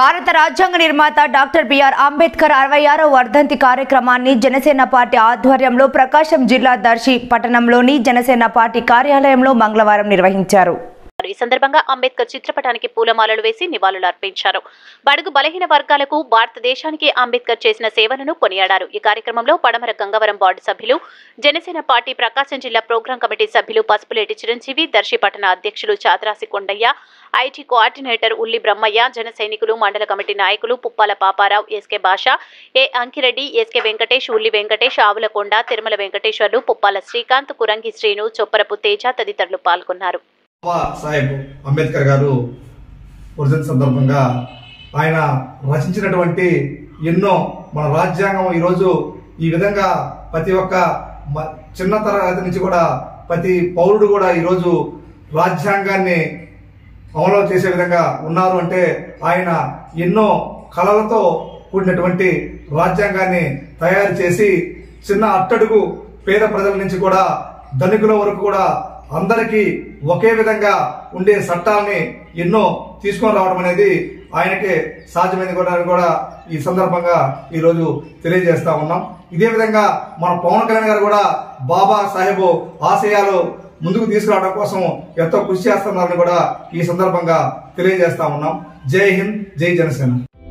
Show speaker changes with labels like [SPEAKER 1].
[SPEAKER 1] భారత రాజ్యాంగ నిర్మాత డాక్టర్ బిఆర్ అంబేద్కర్ అరవై ఆరో వర్ధంతి కార్యక్రమాన్ని జనసేన పార్టీ ఆధ్వర్యంలో ప్రకాశం జిల్లా దర్శి పట్టణంలోని జనసేన పార్టీ కార్యాలయంలో మంగళవారం నిర్వహించారు
[SPEAKER 2] ఈ సందర్భంగా అంబేద్కర్ చిత్రపటానికి పూలమాలలు వేసి నివాళులు అర్పించారు బడుగు బలహీన వర్గాలకు భారతదేశానికి అంబేద్కర్ చేసిన సేవలను కొనియాడారు ఈ కార్యక్రమంలో పడమర గంగవరం వార్డు సభ్యులు జనసేన పార్టీ ప్రకాశం జిల్లా ప్రోగ్రాం కమిటీ సభ్యులు పసుపులేటి చిరంజీవి దర్శి పట్టణ అధ్యక్షులు చాత్రాసి కొండయ్య ఐటీ కోఆర్డినేటర్ ఉల్లి బ్రహ్మయ్య జన సైనికులు మండల కమిటీ నాయకులు పుప్పాల పాపారావు ఎస్కే భాష ఏ అంకిరెడ్డి ఎస్కే వెంకటేష్ ఉల్లి వెంకటేష్ ఆవులకొండ తిరుమల వెంకటేశ్వర్లు పుప్పాల శ్రీకాంత్ కురంగి శ్రీను చొప్పరపు తేజ తదితరులు పాల్గొన్నారు
[SPEAKER 3] బాబా సాహెబ్ అంబేద్కర్ గారు వర్ధంతి సందర్భంగా ఆయన రచించినటువంటి ఎన్నో మన రాజ్యాంగం ఈరోజు ఈ విధంగా ప్రతి ఒక్క మ- చిన్న తరగతి నుంచి కూడా ప్రతి పౌరుడు కూడా ఈరోజు రాజ్యాంగాన్ని అమలు చేసే విధంగా ఉన్నారు అంటే ఆయన ఎన్నో కళలతో కూడినటువంటి రాజ్యాంగాన్ని తయారు చేసి చిన్న అట్టడుగు పేద ప్రజల నుంచి కూడా ధనికుల వరకు కూడా అందరికీ ఒకే విధంగా ఉండే చట్టాలని ఎన్నో తీసుకొని రావడం అనేది ఆయనకే సాధ్యమైంది కూడా అని కూడా ఈ సందర్భంగా ఈ రోజు తెలియజేస్తా ఉన్నాం ఇదే విధంగా మన పవన్ కళ్యాణ్ గారు కూడా బాబా సాహెబ్ ఆశయాలు ముందుకు తీసుకురావడం కోసం ఎంతో కృషి చేస్తున్నారని కూడా ఈ సందర్భంగా తెలియజేస్తా ఉన్నాం జై హింద్ జై జనసేన